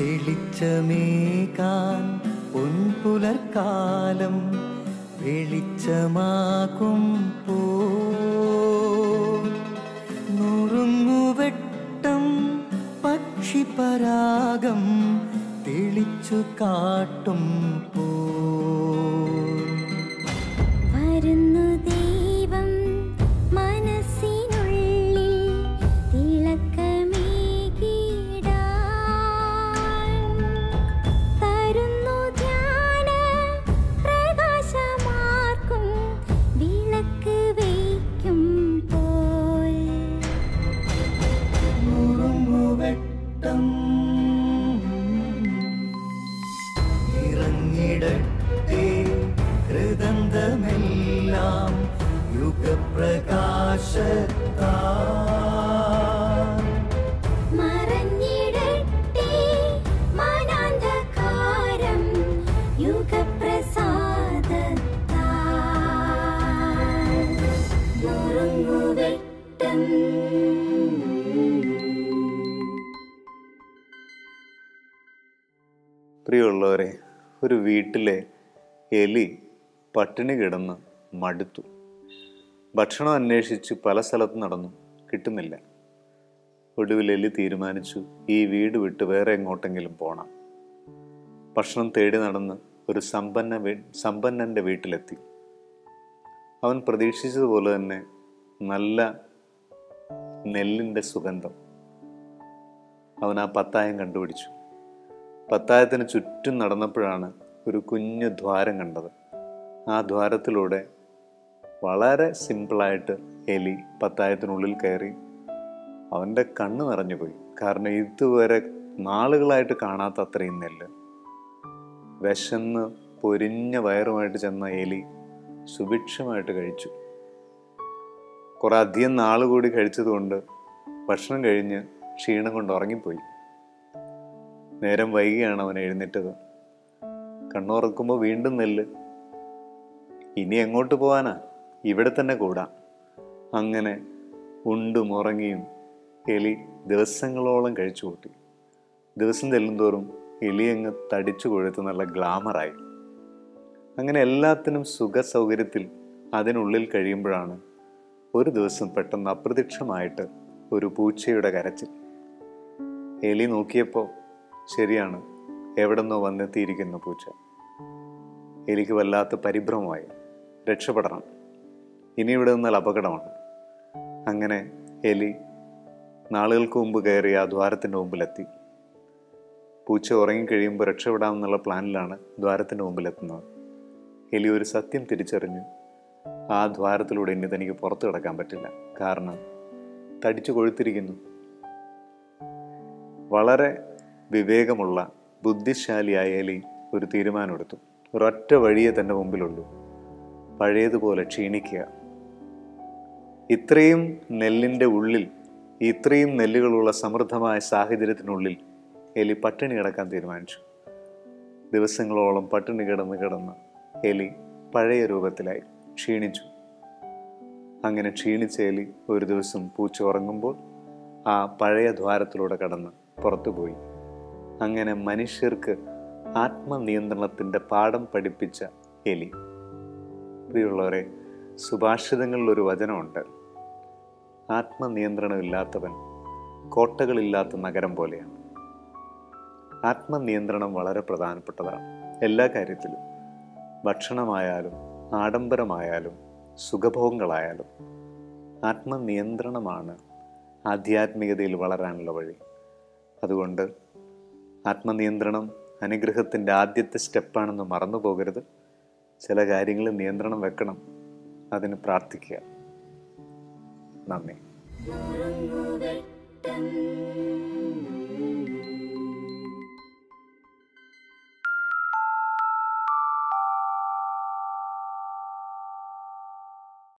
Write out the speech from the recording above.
തെളിച്ചമേകാൻ പൊൻപുലർക്കാലം വെളിച്ചമാകും പോ നുറുങ്ങുവെട്ടം പക്ഷിപരാഗം തെളിച്ചു കാട്ടും പോ വരുന്നു ദൈവം മനസ്സിനുള്ളിൽ തിളക്കമേകിടാൻ തരുന്നു ധ്യാന പ്രകാശമാർക്കും വിളക്ക് വയ്ക്കും പോൽ നുറുങ്ങുവെട്ടം ഇറങ്ങിടട്ടെ ഹൃദന്തമെല്ലാം യുഗപ്രകാശത്താ മറഞ്ഞിടട്ടെ മനാന്ധകാരം യുഗപ്രസാദത്താൽ നുറുങ്ങുവെട്ടം പ്രിയമുള്ളവരെ ഒരു വീട്ടിലെ എലി പട്ടിണി കിടന്ന് മടുത്തു ഭക്ഷണം അന്വേഷിച്ച് പല സ്ഥലത്ത് നടന്നു കിട്ടുന്നില്ല ഒടുവിൽ എലി തീരുമാനിച്ചു ഈ വീട് വിട്ട് വേറെ എങ്ങോട്ടെങ്കിലും പോണം ഭക്ഷണം തേടി നടന്ന് ഒരു സമ്പന്ന വീ സമ്പന്നൻ്റെ വീട്ടിലെത്തി അവൻ പ്രതീക്ഷിച്ചതുപോലെ തന്നെ നല്ല നെല്ലിൻ്റെ സുഗന്ധം അവൻ ആ പത്തായം കണ്ടുപിടിച്ചു പത്തായത്തിന് ചുറ്റും നടന്നപ്പോഴാണ് ഒരു കുഞ്ഞു ദ്വാരം കണ്ടത് ആ ദ്വാരത്തിലൂടെ വളരെ സിമ്പിളായിട്ട് എലി പത്തായത്തിനുള്ളിൽ കയറി അവൻ്റെ കണ്ണ് നിറഞ്ഞുപോയി കാരണം ഇതുവരെ നാളുകളായിട്ട് കാണാത്ത അത്രയും നെല്ല് വിശന്ന് പൊരിഞ്ഞ വയറുമായിട്ട് ചെന്ന എലി സുഭിക്ഷമായിട്ട് കഴിച്ചു കുറെ അധികം നാൾ കൂടി കഴിച്ചതുകൊണ്ട് ഭക്ഷണം കഴിഞ്ഞ് ക്ഷീണം കൊണ്ട് ഉറങ്ങിപ്പോയി നേരം വൈകിയാണ് അവൻ എഴുന്നേറ്റത് കണ്ണുറക്കുമ്പോൾ വീണ്ടും നെല്ല് ഇനി എങ്ങോട്ട് പോവാനാ ഇവിടെ തന്നെ കൂടാം അങ്ങനെ ഉണ്ടും ഉറങ്ങിയും എലി ദിവസങ്ങളോളം കഴിച്ചു കൂട്ടി ദിവസം ചെല്ലുന്തോറും എലി അങ്ങ് തടിച്ചു കൊഴുത്ത് നല്ല ഗ്ലാമറായി അങ്ങനെ എല്ലാത്തിനും സുഖ സൗകര്യത്തിൽ അതിനുള്ളിൽ കഴിയുമ്പോഴാണ് ഒരു ദിവസം പെട്ടെന്ന് അപ്രത്യക്ഷമായിട്ട് ഒരു പൂച്ചയുടെ കരച്ചിൽ എലി നോക്കിയപ്പോൾ ശരിയാണ് എവിടെന്നോ വന്നെത്തിയിരിക്കുന്ന പൂച്ച എലിക്ക് വല്ലാത്ത പരിഭ്രമമായി രക്ഷപ്പെടണം ഇനി ഇവിടെ നിന്നാൽ അപകടമാണ് അങ്ങനെ എലി നാളുകൾക്ക് മുമ്പ് കയറി ആ ദ്വാരത്തിൻ്റെ മുമ്പിലെത്തി പൂച്ച ഉറങ്ങിക്കഴിയുമ്പോൾ രക്ഷപ്പെടാമെന്നുള്ള പ്ലാനിലാണ് ദ്വാരത്തിൻ്റെ മുമ്പിലെത്തുന്നത് എലി ഒരു സത്യം തിരിച്ചറിഞ്ഞു ആ ദ്വാരത്തിലൂടെ ഇനി തനിക്ക് പുറത്തു കിടക്കാൻ പറ്റില്ല കാരണം തടിച്ചു കൊഴുത്തിരിക്കുന്നു വളരെ വിവേകമുള്ള ബുദ്ധിശാലിയായ എലി ഒരു തീരുമാനമെടുത്തു ഒരൊറ്റ വഴിയേ തൻ്റെ മുമ്പിലുള്ളൂ പഴയതുപോലെ ക്ഷീണിക്കുക ഇത്രയും നെല്ലിൻ്റെ ഉള്ളിൽ ഇത്രയും നെല്ലുകളുള്ള സമൃദ്ധമായ സാഹചര്യത്തിനുള്ളിൽ എലി പട്ടിണി കിടക്കാൻ തീരുമാനിച്ചു ദിവസങ്ങളോളം പട്ടിണി കിടന്ന് കിടന്ന് എലി പഴയ രൂപത്തിലായി ക്ഷീണിച്ചു അങ്ങനെ ക്ഷീണിച്ച എലി ഒരു ദിവസം പൂച്ച ഉറങ്ങുമ്പോൾ ആ പഴയ ദ്വാരത്തിലൂടെ കടന്ന് പുറത്തുപോയി അങ്ങനെ മനുഷ്യർക്ക് ആത്മനിയന്ത്രണത്തിൻ്റെ പാഠം പഠിപ്പിച്ച എലി പ്രിയമുള്ളവരെ സുഭാഷിതങ്ങളിൽ ഒരു വചനമുണ്ട് ആത്മനിയന്ത്രണമില്ലാത്തവൻ കോട്ടകളില്ലാത്ത നഗരം പോലെയാണ് ആത്മനിയന്ത്രണം വളരെ പ്രധാനപ്പെട്ടതാണ് എല്ലാ കാര്യത്തിലും ഭക്ഷണമായാലും ആഡംബരമായാലും സുഖഭോഗങ്ങളായാലും ആത്മനിയന്ത്രണമാണ് ആധ്യാത്മികതയിൽ വളരാനുള്ള വഴി അതുകൊണ്ട് ആത്മനിയന്ത്രണം അനുഗ്രഹത്തിൻ്റെ ആദ്യത്തെ സ്റ്റെപ്പാണെന്ന് മറന്നു പോകരുത് ചില കാര്യങ്ങളിൽ നിയന്ത്രണം വെക്കണം അതിന് പ്രാർത്ഥിക്കുക നന്ദി നുറുങ്ങുവെട്ടം